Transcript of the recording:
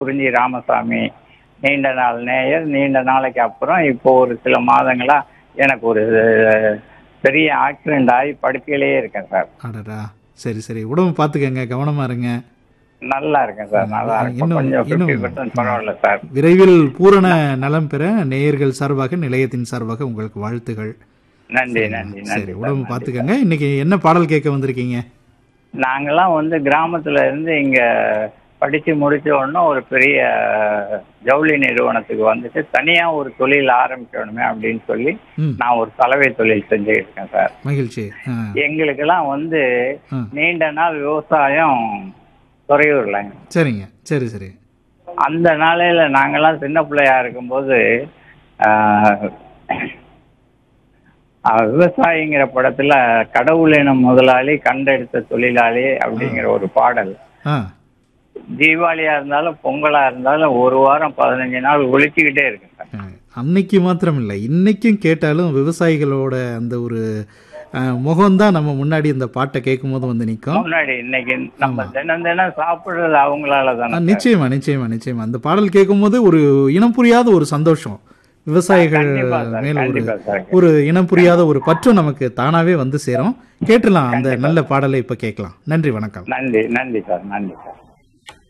குறிஞ்சி ராமசாமி நீண்ட நாள் நேயர் நீண்ட நாளைக்கு அப்புறம் இப்போ ஒரு சில மாதங்களா எனக்கு ஒரு பெரிய ஆக்சிடென்ட் ஆகி படுக்கையிலேயே இருக்கேன் சார் அடடா சரி சரி உடம்பு பார்த்துக்கங்க கவனமா இருங்க நல்லா இருக்கேன் சார் நல்லா இருக்கும் இன்னும் கொஞ்சம் ஃபிஃப்டி இன்னும் பர்சன்ட் பரவாயில்ல சார் விரைவில் பூரண நலம் பெற நேயர்கள் சார்பாக நிலையத்தின் சார்பாக உங்களுக்கு வாழ்த்துகள் நன்றி நன்றி நன்றி சரி சார், உடம்பு நன்றி. பார்த்துக்கங்க இன்னைக்கு என்ன பாடல் கேட்க வந்திருக்கீங்க நாங்கெல்லாம் வந்து கிராமத்துல இருந்து இங்க படிச்சு முடிச்ச உடனே ஒரு பெரிய ஜவுளி நிறுவனத்துக்கு வந்துட்டு தனியா ஒரு தொழில் ஆரம்பிக்கணுமே அப்படின்னு சொல்லி ம் நான் ஒரு சலவை தொழில் செஞ்சுக்கிட்டு இருக்கேன் சார் மகிழ்ச்சி ஆ எங்களுக்கெல்லாம் வந்து ஆ. நீண்ட நாள் விவசாயம் துறையூர்ல சரிங்க சரி சரி அந்த நாளையில நாங்கெல்லாம் சின்ன பிள்ளையா இருக்கும்போது ஆஹ், ஆஹ், விவசாயிங்கிற படத்துல கடவுள் எனும் முதலாளி கண்டெடுத்த தொழிலாளி அப்படிங்கிற ஒரு பாடல் ஆ தீபாவளியா இருந்தாலும் பொங்கலா இருந்தாலும் ஒரு வாரம் பதினஞ்சு நாள் ஒழிச்சுக்கிட்டே இருக்கு சார் ஆ. அன்னைக்கு மாத்திரம் இல்லை இன்னைக்கும் கேட்டாலும் விவசாயிகளோட அந்த ஒரு முகம்தான் நம்ம முன்னாடி இந்த பாட்டை கேட்கும் போது வந்து நிற்கும் முன்னாடி இன்னைக்கு நம்ம தினம் தினம் சாப்பிடுறது அவங்களால தானே சார். நிச்சயமா நிச்சயமா நிச்சயமா அந்த பாடல் கேட்கும் போது ஒரு இனம் புரியாத ஒரு சந்தோஷம் விவசாயிகள் கண்டிப்பா சார், மேல ஒரு கண்டிப்பா சார். ஒரு இனம் புரியாத ஒரு பற்று நமக்கு தானாவே வந்து சேரும் கேட்டுலாம் அந்த நல்ல பாடலை இப்ப கேட்கலாம் நன்றி வணக்கம் நன்றி நன்றி சார் நன்றி சார்